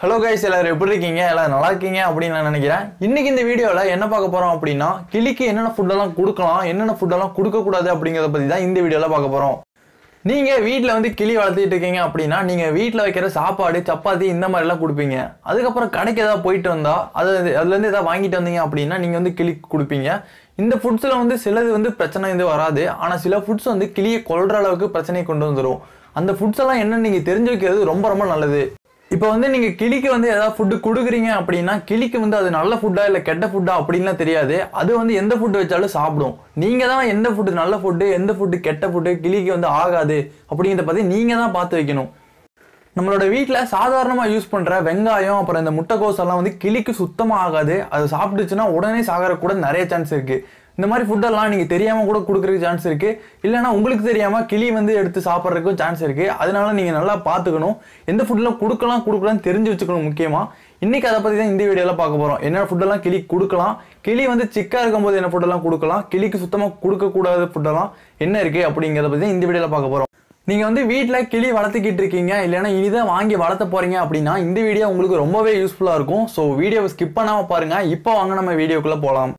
hello guys எல்லாரும் எப்படி இருக்கீங்க எல்லாரும் நல்லா இருக்கீங்க அப்படின்னு நான் நினைக்கிறேன் இன்னைக்கு இந்த வீடியோவில் என்ன பார்க்க போறோம் அப்படின்னா கிளிக்கு என்னென்ன ஃபுட்டெல்லாம் கொடுக்கலாம் என்னென்ன ஃபுட்டெல்லாம் கொடுக்கக்கூடாது அப்படிங்கிறத பற்றி தான் இந்த வீடியோவில் பார்க்க போகிறோம் நீங்கள் வீட்டில் வந்து கிளி வளர்த்திட்டு இருக்கீங்க அப்படின்னா நீங்கள் வீட்டில் வைக்கிற சாப்பாடு சப்பாத்தி இந்த மாதிரிலாம் கொடுப்பீங்க அதுக்கப்புறம் கடைக்கு ஏதாவது போயிட்டு வந்தா அது அதுலேருந்து ஏதாவது வாங்கிட்டு வந்தீங்க அப்படின்னா நீங்கள் வந்து கிளிக்கு கொடுப்பீங்க இந்த ஃபுட்ஸில் வந்து சிலது வந்து பிரச்சனை வந்து வராது ஆனால் சில ஃபுட்ஸ் வந்து கிளியை கொல்ற அளவுக்கு பிரச்சனையை கொண்டு வந்துடும் அந்த ஃபுட்ஸ் எல்லாம் என்னன்னு நீங்கள் தெரிஞ்சு வைக்கிறது ரொம்ப ரொம்ப நல்லது இப்போ வந்து நீங்க கிளிக்கு வந்து ஏதாவது ஃபுட்டு கொடுக்குறீங்க அப்படின்னா கிளிக்கு வந்து அது நல்ல ஃபுட்டா இல்ல கெட்ட ஃபுட்டா அப்படின்லாம் தெரியாது அது வந்து எந்த ஃபுட்டு வச்சாலும் சாப்பிடும் நீங்க தான் எந்த ஃபுட்டு நல்ல ஃபுட்டு எந்த ஃபுட்டு கெட்ட ஃபுட்டு கிளிக்கு வந்து ஆகாது அப்படிங்கிறத பத்தி நீங்க தான் பார்த்து வைக்கணும் நம்மளோட வீட்டில் சாதாரணமாக யூஸ் பண்ணுற வெங்காயம் அப்புறம் இந்த முட்டைக்கோஸ் எல்லாம் வந்து கிளிக்கு சுத்தமாக ஆகாது அது சாப்பிட்டுச்சுன்னா உடனே சாகர கூட நிறைய சான்ஸ் இருக்கு இந்த மாதிரி ஃபுட்டெல்லாம் நீங்கள் தெரியாமல் கூட கொடுக்குறதுக்கு சான்ஸ் இருக்கு இல்லைன்னா உங்களுக்கு தெரியாமல் கிளி வந்து எடுத்து சாப்பிட்றதுக்கும் சான்ஸ் இருக்கு அதனால நீங்கள் நல்லா பார்த்துக்கணும் எந்த ஃபுட்டெல்லாம் கொடுக்கலாம் கொடுக்கலாம்னு தெரிஞ்சு வச்சுக்கணும் முக்கியமாக இன்னைக்கு அதை பற்றி தான் இந்த வீடியோவில் பார்க்க போகிறோம் என்ன ஃபுட்டெல்லாம் கிளி கொடுக்கலாம் கிளி வந்து சிக்காக இருக்கும்போது என்ன ஃபுட்டெல்லாம் கொடுக்கலாம் கிளிக்கு சுத்தமாக கொடுக்கக்கூடாத ஃபுட்டெல்லாம் என்ன இருக்குது அப்படிங்கிறத பற்றி தான் இந்த வீடியோவில் பார்க்க போகிறோம் நீங்க வந்து வீட்டில் கிளி வளர்த்துக்கிட்டு இருக்கீங்க இல்லைன்னா இனிதான் வாங்கி வளர்த்த போறீங்க அப்படின்னா இந்த வீடியோ உங்களுக்கு ரொம்பவே யூஸ்ஃபுல்லா இருக்கும் ஸோ வீடியோவை ஸ்கிப் பண்ணாம பாருங்க இப்போ வாங்க நம்ம வீடியோக்குள்ள போகலாம்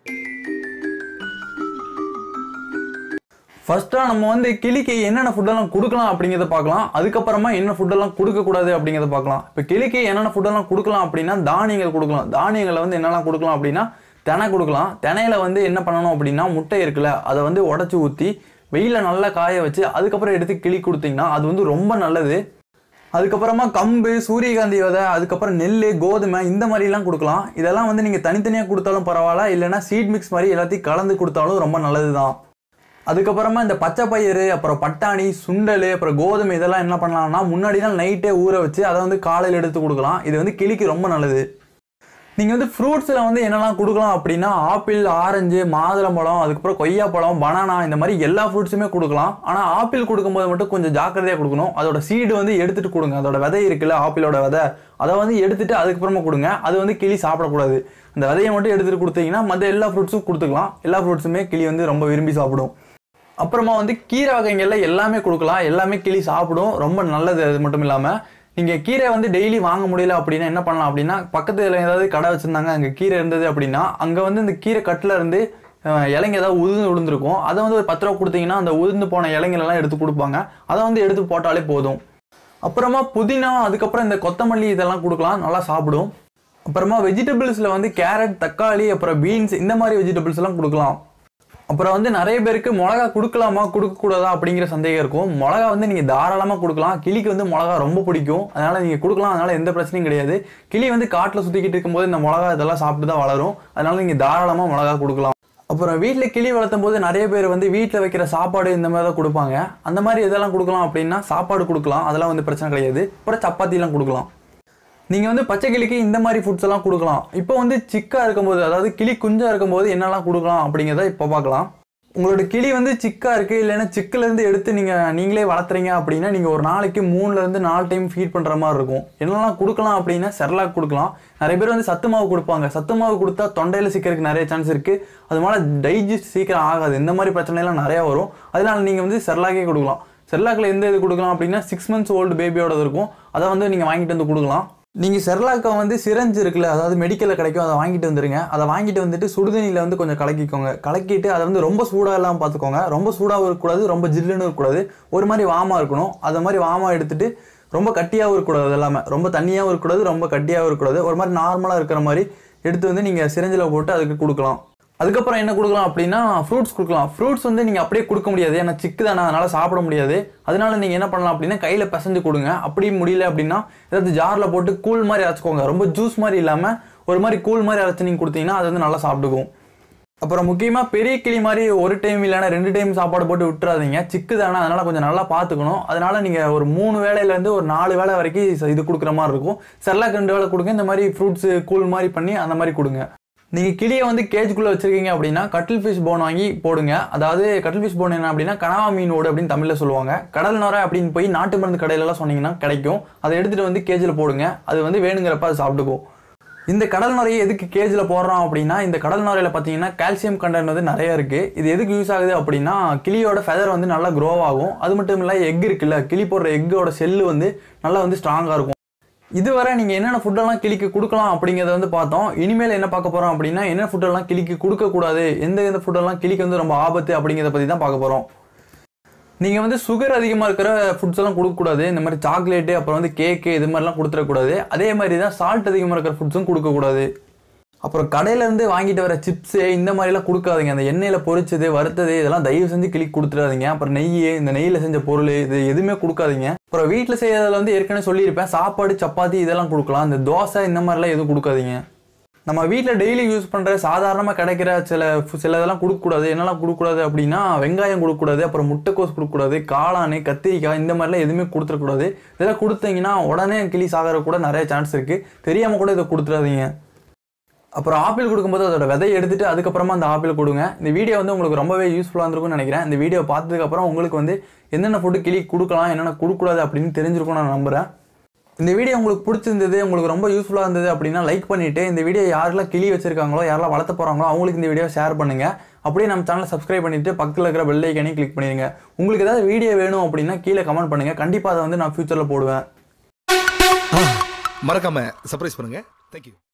ஃபர்ஸ்டா நம்ம வந்து கிளிக்கு என்னென்ன ஃபுட்டெல்லாம் கொடுக்கலாம் அப்படிங்கிறத பார்க்கலாம் அதுக்கப்புறமா என்ன ஃபுட்டெல்லாம் கொடுக்கக்கூடாது அப்படிங்கிறத பார்க்கலாம் இப்போ கிளிக்கு என்னென்ன ஃபுட்டெல்லாம் கொடுக்கலாம் அப்படின்னா தானியங்கள் கொடுக்கலாம் தானியங்களை வந்து என்னெல்லாம் கொடுக்கலாம் அப்படின்னா தினை கொடுக்கலாம் தினையில வந்து என்ன பண்ணணும் அப்படின்னா முட்டை இருக்குல்ல அதை வந்து உடச்சி ஊற்றி வெயில நல்லா காய வச்சு அதுக்கப்புறம் எடுத்து கிளி கொடுத்தீங்கன்னா அது வந்து ரொம்ப நல்லது அதுக்கப்புறமா கம்பு சூரியகாந்தி விதை அதுக்கப்புறம் நெல் கோதுமை இந்த மாதிரிலாம் கொடுக்கலாம் இதெல்லாம் வந்து நீங்கள் தனித்தனியாக கொடுத்தாலும் பரவாயில்ல இல்லைன்னா சீட் மிக்ஸ் மாதிரி எல்லாத்தையும் கலந்து கொடுத்தாலும் ரொம்ப நல்லது தான் அதுக்கப்புறமா இந்த பச்சை பயிறு அப்புறம் பட்டாணி சுண்டல் அப்புறம் கோதுமை இதெல்லாம் என்ன பண்ணலாம்னா முன்னாடி நாள் நைட்டே ஊற வச்சு அதை வந்து காலையில் எடுத்து கொடுக்கலாம் இது வந்து கிளிக்கு ரொம்ப நல்லது நீங்கள் வந்து ஃப்ரூட்ஸில் வந்து என்னெல்லாம் கொடுக்கலாம் அப்படின்னா ஆப்பிள் ஆரஞ்சு மாதுளம்பழம் அதுக்கப்புறம் கொய்யாப்பழம் பனானா இந்த மாதிரி எல்லா ஃப்ரூட்ஸுமே கொடுக்கலாம் ஆனால் ஆப்பிள் கொடுக்கும்போது மட்டும் கொஞ்சம் ஜாக்கிரதையாக கொடுக்கணும் அதோட சீடு வந்து எடுத்துட்டு கொடுங்க அதோட விதை இருக்குல்ல ஆப்பிளோட விதை அதை வந்து எடுத்துட்டு அதுக்கப்புறமா கொடுங்க அது வந்து கிளி சாப்பிடக்கூடாது அந்த விதையை மட்டும் எடுத்துட்டு கொடுத்தீங்கன்னா மற்ற எல்லா ஃப்ரூட்ஸும் கொடுத்துக்கலாம் எல்லா ஃப்ரூட்ஸுமே கிளி வந்து ரொம்ப விரும்பி சாப்பிடும் அப்புறமா வந்து கீரை வகைகள்ல எல்லாமே கொடுக்கலாம் எல்லாமே கிளி சாப்பிடும் ரொம்ப நல்லது அது மட்டும் இல்லாமல் நீங்கள் கீரை வந்து டெய்லி வாங்க முடியல அப்படின்னா என்ன பண்ணலாம் அப்படின்னா பக்கத்தில் ஏதாவது கடை வச்சுருந்தாங்க அங்கே கீரை இருந்தது அப்படின்னா அங்கே வந்து இந்த கீரை கட்டில் இருந்து அஹ், இலைங்க ஏதாவது உதிர்ந்து விழுந்திருக்கும் அதை வந்து ஒரு பத்து ரூபா கொடுத்தீங்கன்னா அந்த உதிர்ந்து போன இலைங்கள் எல்லாம் எடுத்து கொடுப்பாங்க அதை வந்து எடுத்து போட்டாலே போதும் அப்புறமா புதினா அதுக்கப்புறம் இந்த கொத்தமல்லி இதெல்லாம் கொடுக்கலாம் நல்லா சாப்பிடும் அப்புறமா வெஜிடபிள்ஸில் வந்து கேரட் தக்காளி அப்புறம் பீன்ஸ் இந்த மாதிரி வெஜிடபிள்ஸ் எல்லாம் கொடுக்கலாம் அப்புறம் வந்து நிறைய பேருக்கு மிளகா கொடுக்கலாமா கொடுக்கக்கூடாதா அப்படிங்கிற சந்தேகம் இருக்கும் மிளகா வந்து நீங்கள் தாராளமாக கொடுக்கலாம் கிளிக்கு வந்து மிளகா ரொம்ப பிடிக்கும் அதனால் நீங்கள் கொடுக்கலாம் அதனால் எந்த பிரச்சனையும் கிடையாது கிளி வந்து காட்டில் சுற்றிக்கிட்டு இருக்கும்போது இந்த மிளகா இதெல்லாம் சாப்பிட்டு தான் வளரும் அதனால் நீங்கள் தாராளமாக மிளகா கொடுக்கலாம் அப்புறம் வீட்டில் கிளி வளர்த்தும் போது நிறைய பேர் வந்து வீட்டில் வைக்கிற சாப்பாடு இந்த மாதிரி தான் கொடுப்பாங்க அந்த மாதிரி இதெல்லாம் கொடுக்கலாம் அப்படின்னா சாப்பாடு கொடுக்கலாம் அதெல்லாம் வந்து பிரச்சனை கிடையாது அப்புறம் சப்பாத்திலாம் கொடுக்கலாம் நீங்கள் வந்து பச்சை கிளிக்கு இந்த மாதிரி ஃபுட்ஸ் எல்லாம் கொடுக்கலாம் இப்போ வந்து சிக்கா இருக்கும்போது அதாவது கிளி குஞ்சா இருக்கும்போது என்னெல்லாம் கொடுக்கலாம் அப்படிங்கிறத இப்போ பார்க்கலாம் உங்களோட கிளி வந்து சிக்கா இருக்கு இல்லைன்னா சிக்குல இருந்து எடுத்து நீங்க நீங்களே வளர்த்துறீங்க அப்படின்னா நீங்க ஒரு நாளைக்கு மூணுல இருந்து நாலு டைம் ஃபீட் பண்ற மாதிரி இருக்கும் என்னெல்லாம் கொடுக்கலாம் அப்படின்னா செர்லாக் கொடுக்கலாம் நிறைய பேர் வந்து சத்து மாவு கொடுப்பாங்க சத்து மாவு கொடுத்தா தொண்டையில சிக்கிறதுக்கு நிறைய சான்ஸ் இருக்கு அது மேலே டைஜஸ்ட் சீக்கிரம் ஆகாது இந்த மாதிரி பிரச்சனை எல்லாம் நிறைய வரும் அதனால நீங்க வந்து செர்லாக்கே கொடுக்கலாம் செர்லாக்ல எந்த இது கொடுக்கலாம் அப்படின்னா சிக்ஸ் மந்த்ஸ் ஓல்டு பேபியோட இருக்கும் அதை வந்து நீங்க வாங்கிட்டு வந்து கொடுக்கலாம் நீங்கள் செர்லாக்கை வந்து சிரஞ்சு இருக்குல்ல அதாவது மெடிக்கலில் கிடைக்கும் அதை வாங்கிட்டு வந்துருங்க அதை வாங்கிட்டு வந்துட்டு சுடுதண்ணியில் வந்து கொஞ்சம் கலக்கிக்கோங்க கலக்கிட்டு அதை வந்து ரொம்ப சூடாக இல்லாமல் பார்த்துக்கோங்க ரொம்ப சூடாகவும் இருக்கக்கூடாது ரொம்ப ஜில்லுன்னு இருக்கக்கூடாது ஒரு மாதிரி வாமாக இருக்கணும் அதை மாதிரி வாமாக எடுத்துட்டு ரொம்ப கட்டியாகவும் இருக்கக்கூடாது அது எல்லாமே ரொம்ப தண்ணியாகவும் இருக்கக்கூடாது ரொம்ப கட்டியாகவும் இருக்கக்கூடாது ஒரு மாதிரி நார்மலாக இருக்கிற மாதிரி எடுத்து வந்து நீங்கள் சிரஞ்சில் போட்டு அதுக்கு கொடுக்கலாம் அதுக்கப்புறம் என்ன கொடுக்கலாம் அப்படின்னா ஃப்ரூட்ஸ் கொடுக்கலாம் ஃப்ரூட்ஸ் வந்து நீங்கள் அப்படியே கொடுக்க முடியாது ஏன்னா சிக்கு தானே அதனால் சாப்பிட முடியாது அதனால நீங்கள் என்ன பண்ணலாம் அப்படின்னா கையில் பிசைஞ்சு கொடுங்க அப்படி முடியல அப்படின்னா ஏதாவது ஜாரில் போட்டு கூழ் மாதிரி அரைச்சிக்கோங்க ரொம்ப ஜூஸ் மாதிரி இல்லாமல் ஒரு மாதிரி கூழ் மாதிரி அரைச்சி நீங்கள் கொடுத்தீங்கன்னா அது வந்து நல்லா சாப்பிட்டுக்கும் அப்புறம் முக்கியமாக பெரிய கிளி மாதிரி ஒரு டைம் இல்லைன்னா ரெண்டு டைம் சாப்பாடு போட்டு விட்டுறாதீங்க சிக்கு தானே அதனால் கொஞ்சம் நல்லா பார்த்துக்கணும் அதனால நீங்கள் ஒரு மூணு வேளையிலேருந்து ஒரு நாலு வேளை வரைக்கும் ச- இது கொடுக்குற மாதிரி இருக்கும் செல்லாக்கு ரெண்டு வேளை கொடுங்க இந்த மாதிரி ஃப்ரூட்ஸு கூழ் மாதிரி பண்ணி அந்த மாதிரி கொடுங்க நீங்கள் கிளியை வந்து கேஜுக்குள்ளே வச்சிருக்கீங்க அப்படின்னா கட்டில் ஃபிஷ் போன் வாங்கி போடுங்க அதாவது கட்டில் ஃபிஷ் போன் என்ன அப்படின்னா கனவா மீன் ஓடு அப்படின்னு தமிழில் சொல்லுவாங்க கடல் நுரை அப்படின்னு போய் நாட்டு மருந்து கடையிலலாம் சொன்னீங்கன்னா கிடைக்கும் அதை எடுத்துகிட்டு வந்து கேஜில் போடுங்க அது வந்து வேணுங்கிறப்ப அது சாப்பிட்டுக்கும் இந்த கடல் நுரையை எதுக்கு கேஜில் போடுறோம் அப்படின்னா இந்த கடல் நுரையில் பார்த்தீங்கன்னா கால்சியம் கண்டென்ட் வந்து நிறைய இருக்குது இது எதுக்கு யூஸ் ஆகுது அப்படின்னா கிளியோட ஃபெதர் வந்து நல்லா க்ரோ ஆகும் அது மட்டும் இல்லை எக் இருக்குல்ல கிளி போடுற எக்கோட செல்லு வந்து நல்லா வந்து ஸ்ட்ராங்காக இருக்கும் இதுவரை நீங்கள் என்னென்ன ஃபுட்டெல்லாம் கிளிக்கு கொடுக்கலாம் அப்படிங்கிறத வந்து பார்த்தோம் இனிமேல் என்ன பார்க்க போகிறோம் அப்படின்னா என்ன ஃபுட்டெல்லாம் கிளிக்கு கொடுக்கக்கூடாது எந்த எந்த ஃபுட்டெல்லாம் கிளிக்கு வந்து ரொம்ப ஆபத்து அப்படிங்கிறத பற்றி தான் பார்க்க போகிறோம் நீங்கள் வந்து சுகர் அதிகமாக இருக்கிற ஃபுட்ஸ் எல்லாம் கொடுக்கக்கூடாது இந்த மாதிரி சாக்லேட்டு அப்புறம் வந்து கேக்கு இது மாதிரிலாம் கொடுத்துடக்கூடாது அதே மாதிரி தான் சால்ட் அதிகமாக இருக்கிற ஃபுட்ஸும் கொடுக்கக்கூடாது அப்புறம் கடையிலேருந்து வாங்கிட்டு வர சிப்ஸு இந்த மாதிரிலாம் கொடுக்காதீங்க அந்த எண்ணெயில் பொரிச்சது வறுத்தது இதெல்லாம் தயவு செஞ்சு கிளிக்கு கொடுத்துடாதீங்க அப்புறம் நெய் இந்த நெய்யில் செஞ்ச பொருள் இது எதுவுமே கொடுக்காதீங்க அப்புறம் வீட்டில் செய்யறதுல வந்து ஏற்கனவே சொல்லியிருப்பேன் சாப்பாடு சப்பாத்தி இதெல்லாம் கொடுக்கலாம் இந்த தோசை இந்த மாதிரிலாம் எதுவும் கொடுக்காதீங்க நம்ம வீட்டில் டெய்லி யூஸ் பண்ணுற சாதாரணமாக கிடைக்கிற சில ஃபு- சில இதெல்லாம் கொடுக்கக்கூடாது என்னெல்லாம் கொடுக்கக்கூடாது அப்படின்னா வெங்காயம் கொடுக்கக்கூடாது அப்புறம் முட்டைக்கோஸ் கொடுக்கக்கூடாது காளான் கத்திரிக்காய் இந்த மாதிரிலாம் எதுவுமே கொடுத்துடக்கூடாது இதெல்லாம் கொடுத்தீங்கன்னா உடனே கிளி சாகிற கூட நிறைய சான்ஸ் இருக்குது தெரியாமல் கூட இதை கொடுத்துடாதீங்க அப்புறம் ஆப்பிள் கொடுக்கும்போது அதோட விதையை எடுத்துட்டு அதுக்கப்புறமா அந்த ஆப்பிள் கொடுங்க இந்த வீடியோ வந்து உங்களுக்கு ரொம்பவே யூஸ்ஃபுல்லாக இருந்திருக்கும்னு நினைக்கிறேன் இந்த வீடியோ பார்த்ததுக்கப்புறம் உங்களுக்கு வந்து என்னென்ன ஃபுட்டு கிளி கொடுக்கலாம் என்னென்ன கொடுக்கக்கூடாது அப்படின்னு தெரிஞ்சிருக்கும் நான் நம்புறேன் இந்த வீடியோ உங்களுக்கு பிடிச்சிருந்தது உங்களுக்கு ரொம்ப யூஸ்ஃபுல்லாக இருந்தது அப்படின்னா லைக் பண்ணிட்டு இந்த வீடியோ யாரெல்லாம் கிளி வச்சிருக்காங்களோ யாரெல்லாம் வளர்த்த போகிறாங்களோ அவங்களுக்கு இந்த வீடியோ ஷேர் பண்ணுங்க அப்படியே நம்ம சேனலை சப்ஸ்கிரைப் பண்ணிட்டு பக்கத்தில் இருக்கிற பெல் ஐக்கனையும் கிளிக் பண்ணிடுங்க உங்களுக்கு ஏதாவது வீடியோ வேணும் அப்படின்னா கீழே கமெண்ட் பண்ணுங்க கண்டிப்பாக அதை வந்து நான் ஃபியூச்சரில் போடுவேன் மறக்காம சர்ப்ரைஸ் பண்ணுங்க தேங்க்யூ